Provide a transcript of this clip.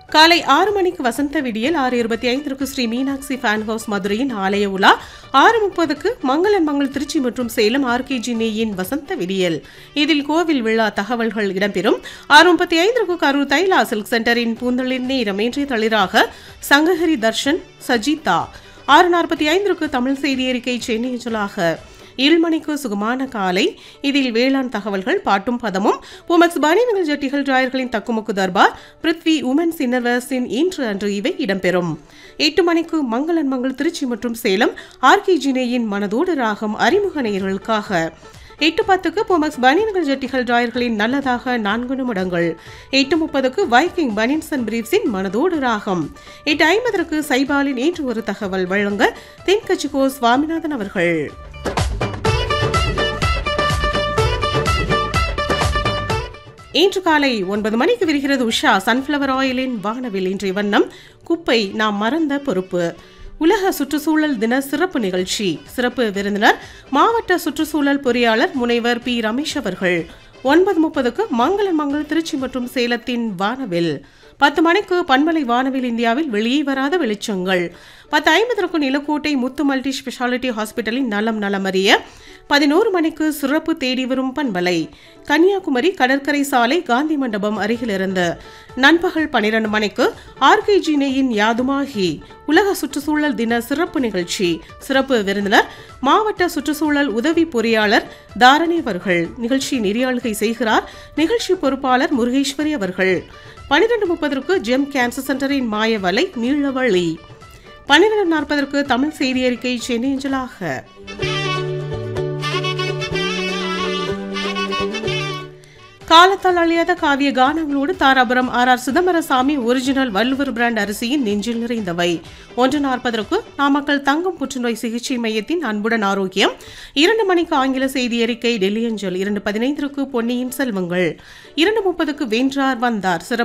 காலை ஆறு மணிக்கு வசந்த விடியல் ஆறு இருபத்தி ஐந்திற்கு ஸ்ரீ மீனாட்சி ஃபேன் ஹவுஸ் மதுரையின் ஆலய உலா ஆறு முப்பதுக்கு மங்களன் மங்கள் திருச்சி மற்றும் சேலம் ஆர்கேஜி நேயின் வசந்த விடியல் இதில் கோவில் விழா தகவல்கள் இடம்பெறும் ஆறு முப்பத்தி ஐந்திற்கு கரூர் தைலா சில்க் சென்டரின் பூந்தளிர் நேரம் இன்றைய தளிராக சங்கஹரி தர்ஷன் சஜிதா ஆறு நாற்பத்தி ஐந்திற்கு தமிழ் செய்தி அறிக்கை சென்னை அஞ்சலாக ஏழு மணிக்கு சுகமான காலை இதில் வேளாண் தகவல்கள் பாட்டும் பதமும் புமெக்ஸ் பானிநகல் ஜட்டிகள் டிராயர்களின் தக்குமுக்கு தர்பார் பிருத்வி உமன்ஸ் இன்னர்வர்ஸின் இன்று அன்று இவை இடம்பெறும் எட்டு மணிக்கு மங்களன் மங்கள் திருச்சி மற்றும் சேலம் ஆர்கே ஜினேயின் மனதோடு ராகம் அறிமுக நேயர்களுக்காக எட்டு பத்துக்கு புமெக்ஸ் பனியன்கள் ஜட்டிகள் டிராயர்களின் நல்லதாக நான்கு நிமிடங்கள் எட்டு முப்பதுக்கு வைக்கிங் பனியன்ஸ் அண்ட் பிரீப்ஸின் மனதோடு ராகம் எட்டு ஐம்பதற்கு சைபாலின் நேற்று ஒரு தகவல் வழங்க தென்கட்சிகோ சுவாமிநாதன் அவர்கள் இன்று காலை ஒன்பது மணிக்கு விரிகிறது உஷா சன்ஃப்ளவர் ஆயிலின் வானவில் இன்றைய வண்ணம் குப்பை நாம் மறந்த பொறுப்பு உலக சுற்றுச்சூழல் தின சிறப்பு நிகழ்ச்சி சிறப்பு விருந்தினர் மாவட்ட சுற்றுச்சூழல் பொறியாளர் முனைவர் பி ரமேஷ் அவர்கள் ஒன்பது முப்பதுக்கு மங்கள மங்கள் திருச்சி மற்றும் சேலத்தின் வானவில் பத்து மணிக்கு பண்பலை வானவில் இந்தியாவில் வெளியே வராத வெளிச்சங்கள் பத்து ஐம்பதற்கு நிலக்கோட்டை முத்து மல்டி ஸ்பெஷாலிட்டி ஹாஸ்பிட்டலின் நலம் நலமறிய பதினோரு மணிக்கு சிறப்பு தேடி வரும் பண்பலை கன்னியாகுமரி கடற்கரை சாலை காந்தி மண்டபம் அருகிலிருந்து நண்பகல் பனிரெண்டு மணிக்கு ஆர்கேஜி நேயின் யாதுமாகி உலக சுற்றுச்சூழல் தின சிறப்பு நிகழ்ச்சி சிறப்பு விருந்தினர் மாவட்ட சுற்றுச்சூழல் உதவி பொறியாளர் தாரணி அவர்கள் நிகழ்ச்சி நெறியாளுகை செய்கிறார் நிகழ்ச்சி பொறுப்பாளர் முருகேஸ்வரி அவர்கள் பனிரெண்டு முப்பதற்கு ஜெம் கேன்சர் சென்டரின் மாயவலை மீளவழி பன்னிரண்டு நாற்பதற்கு தமிழ் செய்தி அறிக்கை சென்னை அஞ்சலாக காலத்தால் அழியாத காவிய கானங்களோடு Dharapuram R R Chidambarasamy original Valluvar brand அரிசியின் நெஞ்சில் நிறைந்தவை ஒன்று நாற்பதற்கு நாமக்கல் தங்கம் புற்றுநோய் சிகிச்சை மையத்தின் அன்புடன் ஆரோக்கியம் இரண்டு மணிக்கு ஆங்கில செய்தி அறிக்கை டெல்லி அஞ்சல் இரண்டு பதினைந்திற்கு பொன்னியின் செல்வங்கள் இரண்டு முப்பதுக்கு வென்றார் வந்தார் சிறப்பு